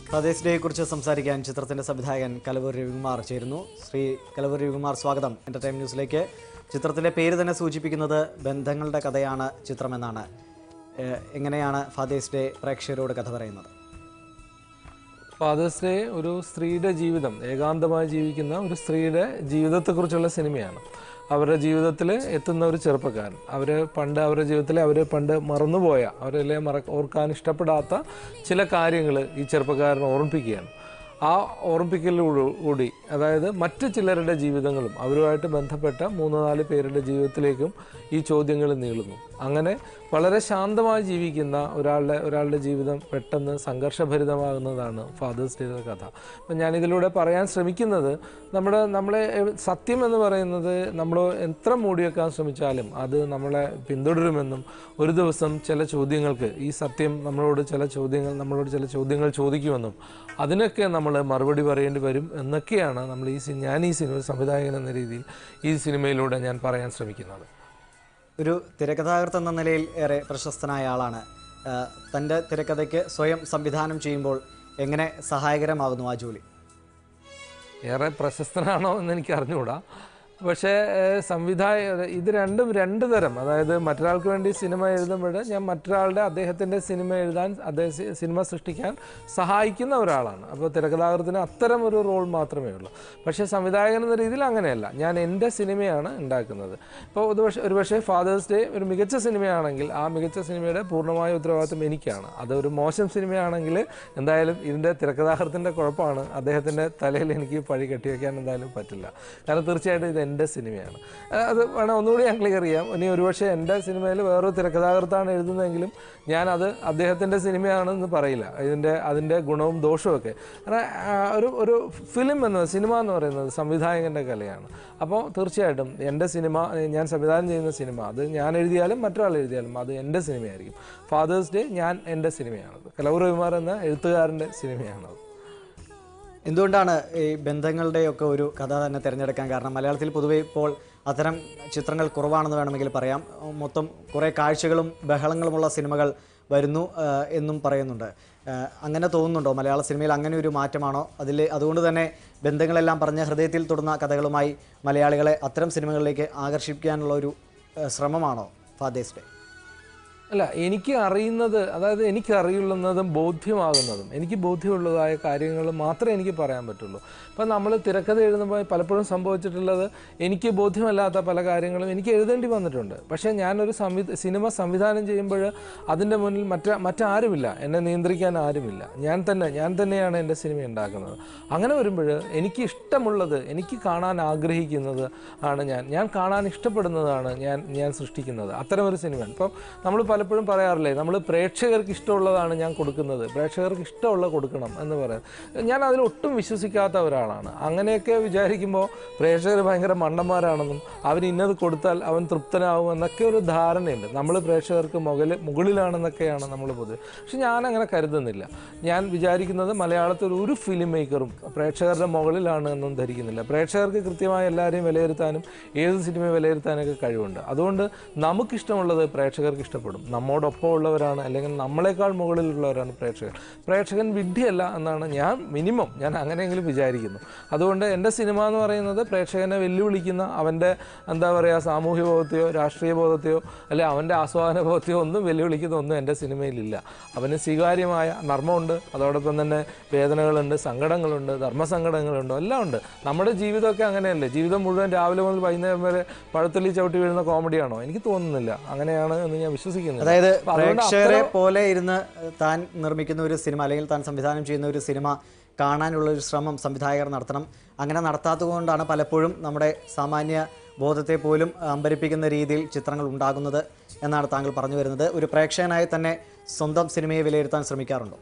fathers ഡേയെ കുറിച്ച് സംസാരിക്കാൻ ചിത്രത്തിന്റെ സംവിധായകൻ കലവൂർ രവികുമാർ ചേരുന്നു ശ്രീ കലവൂർ രവികുമാർ സ്വാഗതം എന്റർടൈം ന്യൂസിലേക്ക് ചിത്രത്തിന്റെ പേര് തന്നെ സൂചിപ്പിക്കുന്നത് ബന്ധങ്ങളുടെ കഥയാണ് ചിത്രമെന്നാണ് ഏഹ് എങ്ങനെയാണ് ഫാദേഴ്സ് ഡേ പ്രേക്ഷകരോട് കഥ പറയുന്നത് ഫാദേഴ്സ് ഡേ ഒരു സ്ത്രീയുടെ ജീവിതം ഏകാന്തമായി ജീവിക്കുന്ന ഒരു സ്ത്രീയുടെ ജീവിതത്തെക്കുറിച്ചുള്ള സിനിമയാണ് അവരുടെ ജീവിതത്തിൽ എത്തുന്ന ഒരു ചെറുപ്പക്കാരൻ അവർ പണ്ട് അവരുടെ ജീവിതത്തിൽ അവർ പണ്ട് മറന്നുപോയ അവരല്ലേ മറ ഓർക്കാൻ ഇഷ്ടപ്പെടാത്ത ചില കാര്യങ്ങൾ ഈ ചെറുപ്പക്കാരൻ ഓർമ്മിപ്പിക്കുകയാണ് ആ ഓർമ്മിപ്പിക്കലോടുകൂടി അതായത് മറ്റ് ചിലരുടെ ജീവിതങ്ങളും അവരുമായിട്ട് ബന്ധപ്പെട്ട മൂന്ന് നാല് പേരുടെ ജീവിതത്തിലേക്കും ഈ ചോദ്യങ്ങൾ നീളുന്നു അങ്ങനെ വളരെ ശാന്തമായി ജീവിക്കുന്ന ഒരാളുടെ ഒരാളുടെ ജീവിതം പെട്ടെന്ന് സംഘർഷഭരിതമാകുന്നതാണ് ഫാദേഴ്സ് ഡേയുടെ കഥ അപ്പം ഞാനിതിലൂടെ പറയാൻ ശ്രമിക്കുന്നത് നമ്മുടെ നമ്മളെ എ- സത്യം എന്ന് പറയുന്നത് നമ്മൾ എത്ര മൂടിവെക്കാൻ ശ്രമിച്ചാലും അത് നമ്മളെ പിന്തുടരുമെന്നും ഒരു ദിവസം ചില ചോദ്യങ്ങൾക്ക് ഈ സത്യം നമ്മളോട് ചില ചോദ്യങ്ങൾ നമ്മളോട് ചില ചോദ്യങ്ങൾ ചോദിക്കുമെന്നും അതിനൊക്കെ നമ്മൾ മറുപടി പറയേണ്ടി വരും എന്നൊക്കെയാണ് നമ്മൾ ഈ സി- ഞാൻ ഈ സിനിമ സംവിധായകൻ എന്ന രീതിയിൽ ഈ സിനിമയിലൂടെ ഞാൻ പറയാൻ ശ്രമിക്കുന്നത് ഒരു തിരക്കഥാകൃത്ത് എന്ന നിലയിൽ ഏറെ പ്രശസ്തനായ ആളാണ് ഏഹ് തൻ്റെ തിരക്കഥയ്ക്ക് സ്വയം സംവിധാനം ചെയ്യുമ്പോൾ എങ്ങനെ സഹായകരമാകുന്നു ആ ജോലി ഏറെ പ്രശസ്തനാണോ എന്ന് എനിക്ക് അറിഞ്ഞുകൂടാ പക്ഷേ ഏഹ്, സംവിധായ ഇത് രണ്ടും രണ്ട് തരം അതായത് മറ്റൊരാൾക്ക് വേണ്ടി സിനിമ എഴുതുമ്പോൾ ഞാൻ മറ്റൊരാളുടെ അദ്ദേഹത്തിൻ്റെ സിനിമ എഴുതാൻ അദ്ദേഹം സി- സിനിമ സൃഷ്ടിക്കാൻ സഹായിക്കുന്ന ഒരാളാണ് അപ്പോൾ തിരക്കഥാകൃത്തിന് അത്തരം ഒരു റോൾ മാത്രമേ ഉള്ളൂ പക്ഷേ സംവിധായകൻ എന്ന രീതിയിൽ അങ്ങനെയല്ല ഞാൻ എൻ്റെ സിനിമയാണ് ഉണ്ടാക്കുന്നത് ഇപ്പോൾ ഒരു പക്ഷേ ഒരു പക്ഷേ ഫാദേഴ്സ് ഡേ ഒരു മികച്ച സിനിമയാണെങ്കിൽ ആ മികച്ച സിനിമയുടെ പൂർണ്ണമായ ഉത്തരവാദിത്വം എനിക്കാണ് അതൊരു മോശം സിനിമയാണെങ്കിൽ എന്തായാലും ഇതിൻ്റെ തിരക്കഥാകൃത്തിൻ്റെ കുഴപ്പമാണ് അദ്ദേഹത്തിൻ്റെ തലയിൽ എനിക്ക് പഴി കെട്ടിവെക്കാൻ എന്തായാലും പറ്റില്ല കാരണം തീർച്ചയായിട്ടും ഇത് എൻ്റെ സിനിമയാണ് ആ, അത് വേണം ഒന്നുകൂടി ഞാൻ ക്ലിയർ ചെയ്യാം ഇനി ഒരുപക്ഷെ എൻ്റെ സിനിമയിൽ വേറൊരു തിരക്കഥാകൃത്താണ് എഴുതുന്നതെങ്കിലും ഞാനത് അദ്ദേഹത്തിൻ്റെ സിനിമയാണെന്ന് പറയില്ല ഇതിൻ്റെ അതിൻ്റെ ഗുണവും ദോഷവും ഒക്കെ കാരണം ആ, ഒരു ഒരു ഫിലിം എന്ന് സിനിമ എന്ന് പറയുന്നത് സംവിധായകൻ്റെ കലയാണ് അപ്പോൾ തീർച്ചയായിട്ടും എൻ്റെ സിനിമ ഞാൻ സംവിധാനം ചെയ്യുന്ന സിനിമ അത് ഞാൻ എഴുതിയാലും മറ്റൊരാൾ എഴുതിയാലും അത് എൻ്റെ സിനിമയായിരിക്കും ഫാദേഴ്സ് ഡേ ഞാൻ എൻ്റെ സിനിമയാണത് കലവൂർ വിമാർ എന്ന എഴുത്തുകാരൻ്റെ സിനിമയാണത് എന്തുകൊണ്ടാണ് ഈ ബന്ധങ്ങളുടെയൊക്കെ ഒരു കഥ തന്നെ തിരഞ്ഞെടുക്കാൻ കാരണം മലയാളത്തിൽ പൊതുവെ ഇപ്പോൾ അത്തരം ചിത്രങ്ങൾ കുറവാണെന്ന് വേണമെങ്കിൽ പറയാം മൊത്തം കുറേ കാഴ്ചകളും ബഹളങ്ങളുമുള്ള സിനിമകൾ വരുന്നു ആ, എന്നും പറയുന്നുണ്ട് ആ, അങ്ങനെ തോന്നുന്നുണ്ടോ മലയാള സിനിമയിൽ അങ്ങനെ ഒരു മാറ്റമാണോ അതിൽ അതുകൊണ്ട് തന്നെ ബന്ധങ്ങളെല്ലാം പറഞ്ഞ ഹൃദയത്തിൽ തൊടുന്ന കഥകളുമായി മലയാളികളെ അത്തരം സിനിമകളിലേക്ക് ആകർഷിക്കാനുള്ള ഒരു ആ, ശ്രമമാണോ ഫാദേഴ്സ് ഡേ അല്ല എനിക്ക് അറിയുന്നത് അതായത് എനിക്ക് അറിയുന്നതും ബോധ്യമാകുന്നതും എനിക്ക് ബോധ്യമുള്ളതായ കാര്യങ്ങൾ മാത്രമേ എനിക്ക് പറയാൻ പറ്റുള്ളൂ ഇപ്പം നമ്മൾ തിരക്കഥ എഴുതുമ്പോൾ പലപ്പോഴും സംഭവിച്ചിട്ടുള്ളത് എനിക്ക് ബോധ്യമല്ലാത്ത പല കാര്യങ്ങളും എനിക്ക് എഴുതേണ്ടി വന്നിട്ടുണ്ട് പക്ഷേ ഞാനൊരു സംവി സിനിമ സംവിധാനം ചെയ്യുമ്പോൾ അതിൻ്റെ മുന്നിൽ മറ്റ മറ്റാരുമില്ല എന്നെ നിയന്ത്രിക്കാൻ ആരുമില്ല ഞാൻ തന്നെ ഞാൻ തന്നെയാണ് എൻ്റെ സിനിമ ഉണ്ടാക്കുന്നത് അങ്ങനെ വരുമ്പോൾ എനിക്ക് ഇഷ്ടമുള്ളത് എനിക്ക് കാണാൻ ആഗ്രഹിക്കുന്നത് ആണ് ഞാൻ ഞാൻ കാണാൻ ഇഷ്ടപ്പെടുന്നതാണ് ഞാൻ ഞാൻ സൃഷ്ടിക്കുന്നത് അത്തരം ഒരു സിനിമ ഇപ്പം നമ്മൾ പലപ്പോഴും പറയാറില്ലേ നമ്മൾ പ്രേക്ഷകർക്ക് ഇഷ്ടമുള്ളതാണ് ഞാൻ കൊടുക്കുന്നത് പ്രേക്ഷകർക്ക് ഇഷ്ടമുള്ള കൊടുക്കണം എന്ന് പറയാം ഞാൻ അതിൽ ഒട്ടും വിശ്വസിക്കാത്ത ഒരാളാണ് അങ്ങനെയൊക്കെ വിചാരിക്കുമ്പോൾ പ്രേക്ഷകർ ഭയങ്കര മണ്ടന്മാരാണെന്നും അവൻ ഇന്നത് കൊടുത്താൽ അവൻ തൃപ്തനാവും എന്നൊക്കെ ഒരു ധാരണയുണ്ട് നമ്മൾ പ്രേക്ഷകർക്ക് മുകളിൽ മുകളിലാണെന്നൊക്കെയാണ് നമ്മൾ പൊതുവെ പക്ഷെ ഞാൻ അങ്ങനെ കരുതുന്നില്ല ഞാൻ വിചാരിക്കുന്നത് മലയാളത്തിൽ ഒരു ഫിലിം മേക്കറും പ്രേക്ഷകരുടെ മുകളിലാണ് എന്നും ധരിക്കുന്നില്ല പ്രേക്ഷകർക്ക് കൃത്യമായി എല്ലാവരെയും വിലയിരുത്താനും ഏത് സിനിമ വിലയിരുത്താനൊക്കെ കഴിവുണ്ട് അതുകൊണ്ട് നമുക്കിഷ്ടമുള്ളത് പ്രേക്ഷകർക്ക് ഇഷ്ടപ്പെടും നമ്മോടൊപ്പം ഉള്ളവരാണ് അല്ലെങ്കിൽ നമ്മളെക്കാൾ മുകളിലുള്ളവരാണ് പ്രേക്ഷകർ പ്രേക്ഷകൻ വിഡ്ഢിയല്ല എന്നാണ് ഞാൻ മിനിമം ഞാൻ അങ്ങനെയെങ്കിലും വിചാരിക്കുന്നു അതുകൊണ്ട് എൻ്റെ സിനിമ എന്ന് പറയുന്നത് പ്രേക്ഷകനെ വെല്ലുവിളിക്കുന്ന അവൻ്റെ എന്താ പറയുക സാമൂഹ്യ ബോധത്തെയോ രാഷ്ട്രീയ ബോധത്തെയോ അല്ലെ അവൻ്റെ ആസ്വാദന ബോധത്തെയോ ഒന്നും വെല്ലുവിളിക്കുന്ന ഒന്നും എൻ്റെ സിനിമയിലില്ല അവന് സ്വീകാര്യമായ നർമ്മമുണ്ട് അതോടൊപ്പം തന്നെ വേദനകളുണ്ട് സങ്കടങ്ങളുണ്ട് ധർമ്മസങ്കടങ്ങളുണ്ട് എല്ലാം ഉണ്ട് നമ്മുടെ ജീവിതമൊക്കെ അങ്ങനെയല്ലേ ജീവിതം മുഴുവൻ രാവിലെ മുതൽ വൈകുന്നേരം വരെ പഴത്തൊല്ലി ചവിട്ടി വീഴുന്ന കോമഡിയാണോ എനിക്ക് തോന്നുന്നില്ല അങ്ങനെയാണ് എന്ന് ഞാൻ വിശ്വസിക്കുന്നില്ല അതായത് അപ്പൊ അതുകൊണ്ട് പ്രേക്ഷകരെ പോലെ ഇരുന്ന് താൻ നിർമ്മിക്കുന്ന ഒരു സിനിമ അല്ലെങ്കിൽ താൻ സംവിധാനം ചെയ്യുന്ന ഒരു സിനിമ കാണാനുള്ള ഒരു ശ്രമം സംവിധായകർ നടത്തണം അങ്ങനെ നടത്താത്തത് കൊണ്ടാണ് പലപ്പോഴും നമ്മുടെ സാമാന്യ ബോധത്തെ പോലും അമ്പരിപ്പിക്കുന്ന രീതിയിൽ ചിത്രങ്ങൾ ഉണ്ടാകുന്നത് എന്നാണ് താങ്കൾ പറഞ്ഞു വരുന്നത് ഒരു പ്രേക്ഷകനായി തന്നെ സ്വന്തം സിനിമയെ വിലയിരുത്താൻ ശ്രമിക്കാറുണ്ടോ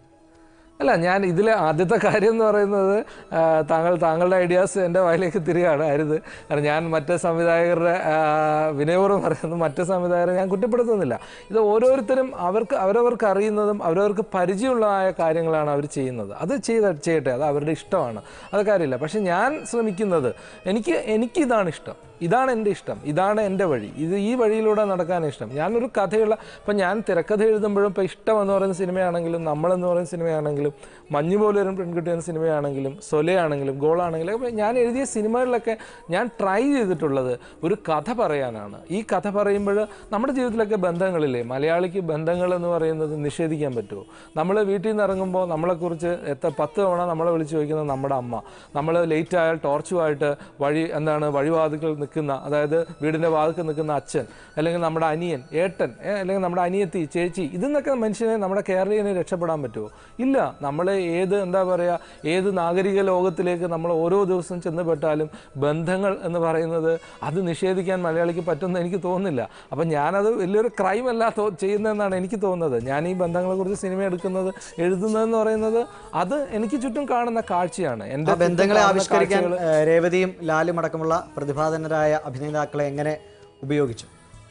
അല്ല ഞാൻ ഇതിലെ ആദ്യത്തെ കാര്യം എന്ന് പറയുന്നത് ആ, താങ്കൾ താങ്കളുടെ ഐഡിയാസ് എൻ്റെ വായിലേക്ക് തിരികെയാണ് അരുത് കാരണം ഞാൻ മറ്റ് സംവിധായകരുടെ ആ, വിനയപൂർവ്വം പറയുന്നത് മറ്റ് സംവിധായകരെ ഞാൻ കുറ്റപ്പെടുത്തുന്നില്ല ഇത് ഓരോരുത്തരും അവർക്ക് അവരവർക്ക് അറിയുന്നതും അവരവർക്ക് പരിചയമുള്ളതായ കാര്യങ്ങളാണ് അവർ ചെയ്യുന്നത് അത് ചെയ്ത ചെയ്യട്ടെ അത് അവരുടെ ഇഷ്ടമാണ് അത് കാര്യമില്ല പക്ഷെ ഞാൻ ശ്രമിക്കുന്നത് എനിക്ക് എനിക്കിതാണ് ഇഷ്ടം ഇതാണ് എൻ്റെ ഇഷ്ടം ഇതാണ് എൻ്റെ വഴി ഇത് ഈ വഴിയിലൂടെ നടക്കാൻ ഇഷ്ടം ഞാനൊരു കഥയുള്ള ഇപ്പം ഞാൻ തിരക്കഥ എഴുതുമ്പോഴും ഇപ്പം ഇഷ്ടം എന്ന് പറയുന്ന സിനിമയാണെങ്കിലും നമ്മളെന്ന് പറയുന്ന സിനിമയാണെങ്കിലും മഞ്ഞു പോലെ ഒരു പെൺകുട്ടി എന്ന സിനിമയാണെങ്കിലും സൊലയാണെങ്കിലും ഗോളാണെങ്കിലും അപ്പം ഞാൻ എഴുതിയ സിനിമകളിലൊക്കെ ഞാൻ ട്രൈ ചെയ്തിട്ടുള്ളത് ഒരു കഥ പറയാനാണ് ഈ കഥ പറയുമ്പോൾ നമ്മുടെ ജീവിതത്തിലൊക്കെ ബന്ധങ്ങളില്ലേ മലയാളിക്ക് ബന്ധങ്ങൾ എന്ന് പറയുന്നത് നിഷേധിക്കാൻ പറ്റുമോ നമ്മൾ വീട്ടിൽ നിന്ന് ഇറങ്ങുമ്പോൾ നമ്മളെക്കുറിച്ച് എത്ര പത്ത് തവണ നമ്മളെ വിളിച്ച് ചോദിക്കുന്നത് നമ്മുടെ അമ്മ നമ്മൾ ലേറ്റ് ആയാൽ ടോർച്ചുമായിട്ട് വഴി എന്താണ് വഴിവാതിക്കൽ നിൽക്കുന്ന അതായത് വീടിൻ്റെ വാതിക്കൽ നിൽക്കുന്ന അച്ഛൻ അല്ലെങ്കിൽ നമ്മുടെ അനിയൻ ഏട്ടൻ ഏ, അല്ലെങ്കിൽ നമ്മുടെ അനിയത്തി ചേച്ചി ഇതിന്നൊക്കെ മനുഷ്യനെ നമ്മുടെ കേരളീയനെ രക്ഷപ്പെടാൻ പറ്റുമോ ഇല്ല നമ്മൾ ഏത് എന്താ പറയുക ഏത് നാഗരിക ലോകത്തിലേക്ക് നമ്മൾ ഓരോ ദിവസം ചെന്നുപെട്ടാലും ബന്ധങ്ങൾ എന്ന് പറയുന്നത് അത് നിഷേധിക്കാൻ മലയാളിക്ക് പറ്റുമെന്ന് എനിക്ക് തോന്നുന്നില്ല അപ്പം ഞാനത് വലിയൊരു ക്രൈം അല്ല തോ ചെയ്യുന്നതെന്നാണ് എനിക്ക് തോന്നുന്നത് ഞാൻ ഈ ബന്ധങ്ങളെക്കുറിച്ച് സിനിമ എടുക്കുന്നത് എഴുതുന്നതെന്ന് പറയുന്നത് അത് എനിക്ക് ചുറ്റും കാണുന്ന കാഴ്ചയാണ് എൻ്റെ ആ ചുറ്റും ബന്ധങ്ങളെ കാണുന്ന ആവിഷ്കരിക്കാൻ കാഴ്ചകൾ ഏഹ്, രേവതിയും ലാലും അടക്കമുള്ള പ്രതിഭാധനരായ അഭിനേതാക്കളെ എങ്ങനെ ഉപയോഗിച്ചു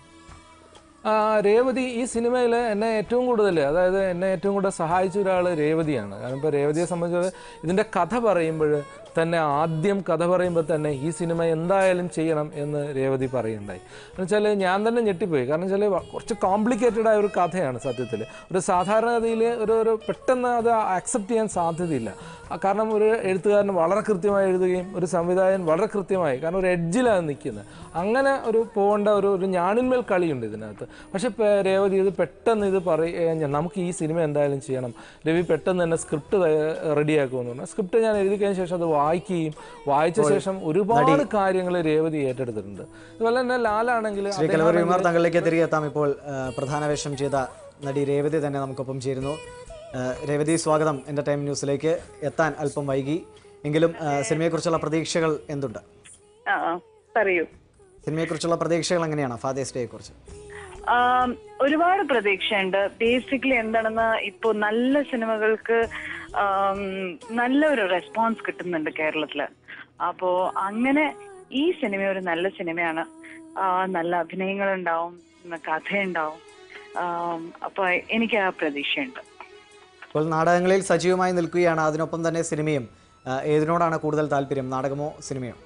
ആ, രേവതി ഈ സിനിമയിൽ എന്നെ ഏറ്റവും കൂടുതൽ അതായത് എന്നെ ഏറ്റവും കൂടുതൽ സഹായിച്ച ഒരാൾ രേവതിയാണ് കാരണം ഇപ്പോൾ രേവതിയെ സംബന്ധിച്ചത് ഇതിൻ്റെ കഥ പറയുമ്പോൾ തന്നെ ആദ്യം കഥ പറയുമ്പോൾ തന്നെ ഈ സിനിമ എന്തായാലും ചെയ്യണം എന്ന് രേവതി പറയുണ്ടായി എന്ന് വെച്ചാൽ ഞാൻ തന്നെ ഞെട്ടിപ്പോയി കാരണം വെച്ചാൽ കുറച്ച് കോംപ്ലിക്കേറ്റഡ് ആയ ഒരു കഥയാണ് സത്യത്തിൽ ഒരു സാധാരണഗതിയിൽ ഒരു ഒരു പെട്ടെന്ന് അത് അക്സെപ്റ്റ് ചെയ്യാൻ സാധ്യതയില്ല ആ, കാരണം ഒരു എഴുത്തുകാരൻ വളരെ കൃത്യമായി എഴുതുകയും ഒരു സംവിധായകൻ വളരെ കൃത്യമായി കാരണം ഒരു എഡ്ജിലാണ് നിൽക്കുന്നത് അങ്ങനെ ഒരു പോകേണ്ട ഒരു ഒരു ഞാണിന്മേൽ കളിയുണ്ട് ഇതിനകത്ത് പക്ഷെ ഇപ്പൊ രേവതി ഇത് പെട്ടെന്ന് ഇത് പറയുക നമുക്ക് ഈ സിനിമ എന്തായാലും ചെയ്യണം രവി പെട്ടെന്ന് തന്നെ സ്ക്രിപ്റ്റ് റെഡിയാക്കുമെന്ന് പറഞ്ഞു സ്ക്രിപ്റ്റ് ഞാൻ എഴുതി കഴിഞ്ഞ ശേഷം അത് വായിക്കുകയും വായിച്ച ശേഷം ഒരുപാട് കാര്യങ്ങൾ രേവതി ഏറ്റെടുത്തിട്ടുണ്ട് അതുപോലെ തന്നെ ലാലാണെങ്കിൽ ശ്രീ കലവർ വിമാർ താങ്കളിലേക്ക് തിരികെ എത്താം ഇപ്പോൾ ഏഹ്, പ്രധാന വേഷം ചെയ്ത നടി രേവതി തന്നെ നമുക്കൊപ്പം ചേരുന്നു ഏഹ്, രേവതി സ്വാഗതം ടൈം ന്യൂസിലേക്ക് എത്താൻ അല്പം വൈകി എങ്കിലും ഏഹ്, സിനിമയെക്കുറിച്ചുള്ള പ്രതീക്ഷകൾ എന്തുണ്ട് ആ ആ, പറയൂ സിനിമയെക്കുറിച്ചുള്ള പ്രതീക്ഷകൾ എങ്ങനെയാണ് ഫാദേഴ്സ് ഡേയെ കുറിച്ച് ആം, ഒരുപാട് പ്രതീക്ഷയുണ്ട് ബേസിക്കലി എന്താണെന്ന് ഇപ്പോ നല്ല സിനിമകൾക്ക് ആം, നല്ല ഒരു റെസ്പോൺസ് കിട്ടുന്നുണ്ട് കേരളത്തില് അപ്പോ അങ്ങനെ ഈ സിനിമ ഒരു നല്ല സിനിമയാണ് ആ, നല്ല അഭിനയങ്ങൾ ഉണ്ടാവും കഥയുണ്ടാവും ആം, അപ്പൊ എനിക്ക് ആ പ്രതീക്ഷയുണ്ട് ഇപ്പോൾ നാടകങ്ങളിൽ സജീവമായി നിൽക്കുകയാണ് അതിനൊപ്പം തന്നെ സിനിമയും ഏഹ്, ഏതിനോടാണ് കൂടുതൽ താല്പര്യം നാടകമോ സിനിമയോ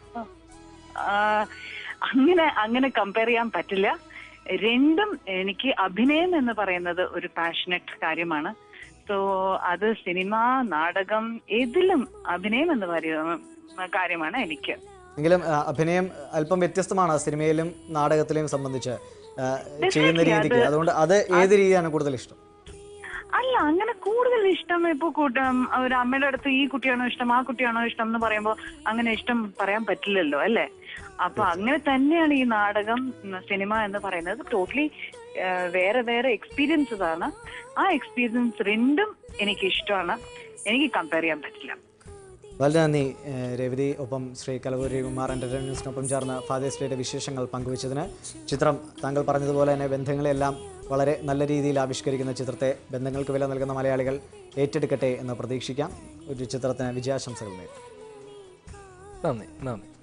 ആ, അങ്ങനെ അങ്ങനെ കമ്പയർ ചെയ്യാൻ പറ്റില്ല രണ്ടും എനിക്ക് അഭിനയം എന്ന് പറയുന്നത് ഒരു പാഷനറ്റ് കാര്യമാണ് സോ അത് സിനിമ നാടകം ഏതിലും അഭിനയം എന്ന് പറയുന്ന കാര്യമാണ് എനിക്ക് എങ്കിലും ഏഹ്, അഭിനയം അല്പം വ്യത്യസ്തമാണ് സിനിമയിലും നാടകത്തിലെയും സംബന്ധിച്ച് ഏഹ്, ചെയ്യുന്ന രീതിക്ക് അതുകൊണ്ട് അത് ഏത് രീതിയാണ് കൂടുതൽ ഇഷ്ടം അല്ല അങ്ങനെ കൂടുതൽ ഇഷ്ടം ഇപ്പൊ കൂട്ടം ഒരു അമ്മയുടെ അടുത്ത് ഈ കുട്ടിയാണോ ഇഷ്ടം ആ കുട്ടിയാണോ ഇഷ്ടം എന്ന് പറയുമ്പോൾ അങ്ങനെ ഇഷ്ടം പറയാൻ പറ്റില്ലല്ലോ അല്ലേ അപ്പൊ അങ്ങനെ തന്നെയാണ് ഈ നാടകം ഉം, സിനിമ എന്ന് പറയുന്നത് ടോട്ടലി വേറെ വേറെ എക്സ്പീരിയൻസസ് ആണ് ആ എക്സ്പീരിയൻസ് രണ്ടും എനിക്ക് ഇഷ്ടമാണ് എനിക്ക് കമ്പയർ ചെയ്യാൻ പറ്റില്ല വളരെ നന്ദി ഏഹ്, രേവതി ഒപ്പം ശ്രീ കലവൂരി കുമാർ എൻ്റർടൈൻമെൻറ്റ്സിനൊപ്പം ചേർന്ന് ഫാദേഴ്സ് ഡേയുടെ വിശേഷങ്ങൾ പങ്കുവച്ചതിന് ചിത്രം താങ്കൾ പറഞ്ഞതുപോലെ തന്നെ ബന്ധങ്ങളെല്ലാം വളരെ നല്ല രീതിയിൽ ആവിഷ്കരിക്കുന്ന ചിത്രത്തെ ബന്ധങ്ങൾക്ക് വില നൽകുന്ന മലയാളികൾ ഏറ്റെടുക്കട്ടെ എന്ന് പ്രതീക്ഷിക്കാം ഒരു ചിത്രത്തിന് വിജയാശംസകൾ നേരും നന്ദി നന്ദി